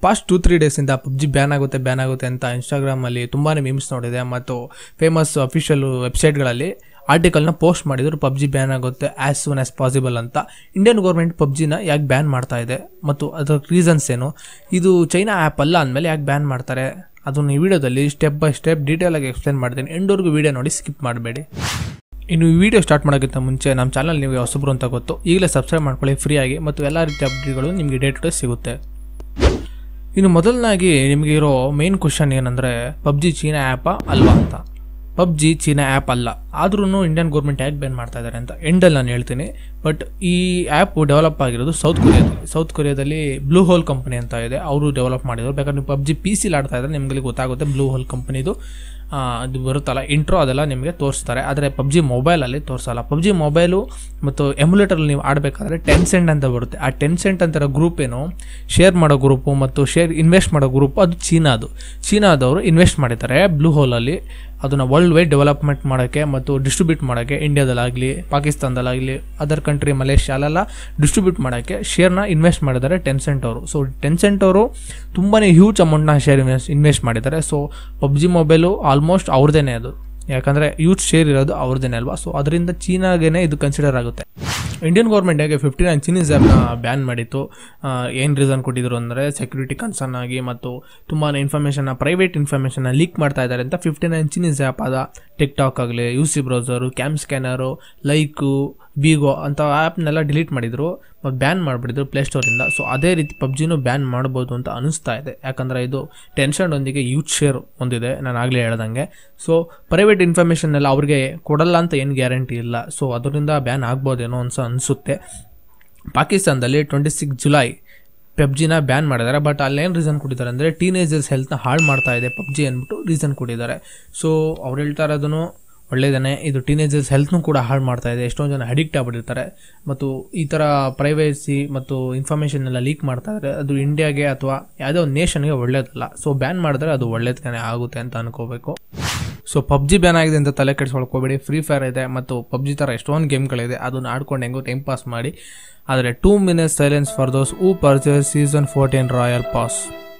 past two three ಡೇಸಿಂದ PUBG ban ಆಗುತ್ತೆ ban ಆಗುತ್ತೆ ಅಂತ ಇನ್ಸ್ಟಾಗ್ರಾಮಲ್ಲಿ ತುಂಬಾ ಮೀಮ್ಸ್ ನೋಡಿದೆ ಮತ್ತು ಫೇಮಸ್ ಅಫಿಷಿಯಲ್ ವೆಬ್ಸೈಟ್ಗಳಲ್ಲಿ ಆರ್ಟಿಕಲ್ನ ಪೋಸ್ಟ್ ಮಾಡಿದ್ರು ಪಬ್ಜಿ ಬ್ಯಾನ್ ಆಗುತ್ತೆ ಆ್ಯಸ್ ಸೂನ್ ಆಸ್ ಪಾಸಿಬಲ್ ಅಂತ ಇಂಡಿಯನ್ ಗೌರ್ಮೆಂಟ್ ಪಬ್ಜಿನ ಯಾಕೆ ಬ್ಯಾನ್ ಮಾಡ್ತಾ ಇದೆ ಮತ್ತು ಅದರ ರೀಸನ್ಸ್ ಏನು ಇದು ಚೈನಾ ಆ್ಯಪ್ ಅಲ್ಲ ಅಂದಮೇಲೆ ಯಾಕೆ ಬ್ಯಾನ್ ಮಾಡ್ತಾರೆ ಅದನ್ನು ಈ ವಿಡಿಯೋದಲ್ಲಿ ಸ್ಟೆಪ್ ಬೈ ಸ್ಟೆಪ್ ಡೀಟೇಲಾಗಿ ಎಕ್ಸ್ಪ್ಲೇನ್ ಮಾಡ್ತೀನಿ ಎಂಡವರೆಗೂ ವಿಡಿಯೋ ನೋಡಿ ಸ್ಕಿಪ್ ಮಾಡಬೇಡಿ ಇನ್ನು ಈ ವಿಡಿಯೋ ಸ್ಟಾರ್ಟ್ ಮಾಡೋಕ್ಕಿಂತ ಮುಂಚೆ ನಮ್ಮ ಚಾನಲ್ ನೀವು ಹೊಸಬ್ರು ಅಂತ ಗೊತ್ತು ಈಗಲೇ ಸಬ್ಸ್ಕ್ರೈಬ್ ಮಾಡ್ಕೊಳ್ಳಿ ಫ್ರೀಯಾಗಿ ಮತ್ತು ಎಲ್ಲ ರೀತಿಯ ಅಪ್ಡೇಟ್ಗಳು ನಿಮಗೆ ಡೇ ಟು ಡೇ ಸಿಗುತ್ತೆ ಇನ್ನು ಮೊದಲನಾಗಿ ನಿಮಗೆ ಇರೋ ಮೇನ್ ಕ್ವಶನ್ ಏನಂದರೆ ಪಬ್ಜಿ ಚೀನಾ ಆ್ಯಪಾ ಅಲ್ವಾ ಅಂತ ಪಬ್ಜಿ ಚೀನಾ ಆ್ಯಪ್ ಅಲ್ಲ ಆದ್ರೂ ಇಂಡಿಯನ್ ಗೌರ್ಮೆಂಟ್ ಯಾಕೆ ಬ್ಯಾನ್ ಮಾಡ್ತಾ ಇದ್ದಾರೆ ಅಂತ ಎಂಡಲ್ಲಿ ನಾನು ಹೇಳ್ತೀನಿ ಬಟ್ ಈ ಆ್ಯಪ್ ಡೆವಲಪ್ ಆಗಿರೋದು ಸೌತ್ ಕೊರಿಯಾದಲ್ಲಿ ಸೌತ್ ಕೊರಿಯಾದಲ್ಲಿ ಬ್ಲೂ ಹೋಲ್ ಕಂಪನಿ ಅಂತ ಇದೆ ಅವರು ಡೆವಲಪ್ ಮಾಡಿದ್ರು ಬೇಕಾದ್ರೆ ನೀವು ಪಬ್ಜಿ ಪಿ ಸಿಲಿ ಆಡ್ತಾ ಇದ್ರೆ ನಿಮಗೆ ಗೊತ್ತಾಗುತ್ತೆ ಬ್ಲೂ ಹೋಲ್ ಕಂಪನಿದು ಅದು ಬರುತ್ತಲ್ಲ ಇಂಟ್ರೋ ಅದೆಲ್ಲ ನಿಮಗೆ ತೋರಿಸ್ತಾರೆ ಆದರೆ ಪಬ್ಜಿ ಮೊಬೈಲಲ್ಲಿ ತೋರಿಸಲ್ಲ ಪಬ್ಜಿ ಮೊಬೈಲು ಮತ್ತು ಎಮ್ಯುಲೇಟರಲ್ಲಿ ನೀವು ಆಡಬೇಕಾದ್ರೆ ಟೆನ್ ಸೆಂಟ್ ಅಂತ ಬರುತ್ತೆ ಆ ಟೆನ್ ಸೆಂಟ್ ಅಂತಿರೋ ಗ್ರೂಪ್ ಏನು ಶೇರ್ ಮಾಡೋ ಗ್ರೂಪು ಮತ್ತು ಶೇರ್ ಇನ್ವೆಸ್ಟ್ ಮಾಡೋ ಗ್ರೂಪು ಅದು ಚೀನಾದು ಚೀನಾದವರು ಇನ್ವೆಸ್ಟ್ ಮಾಡಿದ್ದಾರೆ ಬ್ಲೂ ಹೋಲಲ್ಲಿ ಅದನ್ನು ವರ್ಲ್ಡ್ ವೈಡ್ ಡೆವಲಪ್ಮೆಂಟ್ ಮಾಡೋಕ್ಕೆ ಮತ್ತು ಡಿಸ್ಟ್ರಿಬ್ಯೂಟ್ ಮಾಡೋಕ್ಕೆ ಇಂಡಿಯಾದಲ್ಲಾಗಲಿ ಪಾಕಿಸ್ತಾನದಲ್ಲಾಗಲಿ ಅದರ್ ಕಂಟ್ರಿ ಮಲೇಷ್ಯಾ ಅಲ್ಲೆಲ್ಲ ಡಿಸ್ಟ್ರಿಬ್ಯೂಟ್ ಮಾಡೋಕ್ಕೆ ಶೇರ್ನ ಇನ್ವೆಸ್ಟ್ ಮಾಡಿದ್ದಾರೆ ಟೆನ್ ಸೆಂಟ್ ಅವರು ಸೊ ಟೆನ್ ಸೆಂಟ್ ಅವರು ತುಂಬಾ ಹ್ಯೂಜ್ ಅಮೌಂಟ್ನ ಶೇರ್ ಇನ್ವೆಸ್ಟ್ ಇನ್ವೆಸ್ಟ್ ಮಾಡಿದ್ದಾರೆ ಸೊ ಪಬ್ಜಿ ಮೊಬೈಲು ಆಲ್ಮೋಸ್ಟ್ ಅವ್ರದ್ದೇನೆ ಅದು ಯಾಕಂದರೆ ಯೂತ್ ಶೇರ್ ಇರೋದು ಅವ್ರದ್ದೇನೆ ಅಲ್ವಾ ಸೊ ಅದರಿಂದ ಚೀನಾಗೇನೆ ಇದು ಕನ್ಸಿಡರ್ ಆಗುತ್ತೆ ಇಂಡಿಯನ್ ಗೌರ್ಮೆಂಟ್ ಹೇಗೆ ಫಿಫ್ಟಿ ನೈನ್ ಚೀನೀಸ್ ಆ್ಯಪ್ನ ಬ್ಯಾನ್ ಮಾಡಿತ್ತು ಏನು ರೀಸನ್ ಕೊಟ್ಟಿದ್ರು ಅಂದರೆ ಸೆಕ್ಯೂರಿಟಿ ಕನ್ಸರ್ನ್ ಆಗಿ ಮತ್ತು ತುಂಬಾ ಇನ್ಫಾರ್ಮೇಷನ್ನ ಪ್ರೈವೇಟ್ ಇನ್ಫಾರ್ಮೇಷನ್ನ ಲೀಕ್ ಮಾಡ್ತಾ ಇದ್ದಾರೆ ಅಂತ ಫಿಫ್ಟಿ ನೈನ್ ಚೀನೀಸ್ ಆ್ಯಪ್ ಆದ ಟಿಕ್ ಟಾಕ್ ಆಗಲಿ U C browser CamScanner Likee Bigo ಅಂತ ಆ್ಯಪ್ನೆಲ್ಲ ಡಿಲೀಟ್ ಮಾಡಿದರು ಮತ್ತು ಬ್ಯಾನ್ ಮಾಡಿಬಿಟ್ಟಿದ್ರು ಪ್ಲೇಸ್ಟೋರಿಂದ ಸೊ ಅದೇ ರೀತಿ ಪಬ್ಜಿನೂ ಬ್ಯಾನ್ ಮಾಡ್ಬೋದು ಅಂತ ಅನಿಸ್ತಾ ಇದೆ ಯಾಕಂದರೆ ಇದು ಟೆನ್ಷನ್ನೊಂದಿಗೆ ಯೂತ್ ಶೇರ್ ಹೊಂದಿದೆ ನಾನು ಆಗಲೇ ಹೇಳ್ದಂಗೆ ಸೊ ಪ್ರೈವೇಟ್ ಇನ್ಫಾರ್ಮೇಷನ್ ಎಲ್ಲ ಅವ್ರಿಗೆ ಕೊಡಲ್ಲ ಅಂತ ಏನು ಗ್ಯಾರಂಟಿ ಇಲ್ಲ ಸೊ ಅದರಿಂದ ಬ್ಯಾನ್ ಆಗ್ಬೋದೇನೋ ಅನ್ಸ ಅನಿಸುತ್ತೆ ಪಾಕಿಸ್ತಾನದಲ್ಲಿ ಟ್ವೆಂಟಿ ಸಿಕ್ಸ್ ಜುಲೈ ಪಬ್ಜಿನ ಬ್ಯಾನ್ ಮಾಡಿದ್ದಾರೆ ಬಟ್ ಅಲ್ಲೇನು ರೀಸನ್ ಕೊಟ್ಟಿದ್ದಾರೆ ಅಂದರೆ ಟೀನೇಜರ್ಸ್ ಹೆಲ್ತ್ನ ಹಾಳು ಮಾಡ್ತಾ ಇದೆ ಪಬ್ಜಿ ಅಂದ್ಬಿಟ್ಟು ರೀಸನ್ ಕೊಟ್ಟಿದ್ದಾರೆ ಸೊ ಅವ್ರು ಹೇಳ್ತಾ ಇರೋದನ್ನು ಒಳ್ಳೆಯದೇ ಇದು ಟೀನೇಜರ್ಸ್ ಹೆಲ್ತ್ನೂ ಕೂಡ ಹಾಳು ಮಾಡ್ತಾ ಇದೆ ಎಷ್ಟೊಂದು ಜನ ಅಡಿಕ್ಟ್ ಆಗಿಬಿಟ್ಟಿರ್ತಾರೆ ಮತ್ತು ಈ ಥರ ಪ್ರೈವೇಸಿ ಮತ್ತು ಇನ್ಫಾರ್ಮೇಷನ್ ಎಲ್ಲ ಲೀಕ್ ಮಾಡ್ತಾ ಇದ್ದಾರೆ ಅದು ಇಂಡಿಯಾಗೆ ಅಥವಾ ಯಾವುದೋ ಒಂದು ನೇಷನ್ಗೆ ಒಳ್ಳೇದಲ್ಲ ಸೊ ಬ್ಯಾನ್ ಮಾಡಿದ್ರೆ ಅದು ಒಳ್ಳೇದಕ್ಕೆ ಆಗುತ್ತೆ ಅಂತ ಅನ್ಕೋಬೇಕು ಸೊ ಪಬ್ಜಿ ಬ್ಯಾನ್ ಆಗಿದೆ ಅಂತ ತಲೆ ಕೆಡಿಸ್ಕೊಳ್ಕೋಬೇಡಿ ಫ್ರೀ ಫೈರ್ ಇದೆ ಮತ್ತು ಪಬ್ಜಿ ಥರ ಎಷ್ಟೊಂದು ಗೇಮ್ಗಳಿದೆ ಅದನ್ನು ಆಡ್ಕೊಂಡು ಹೆಂಗೋ ಟೈಮ್ ಪಾಸ್ ಮಾಡಿ ಆದರೆ two minutes silence for those who purchase season fourteen royal pass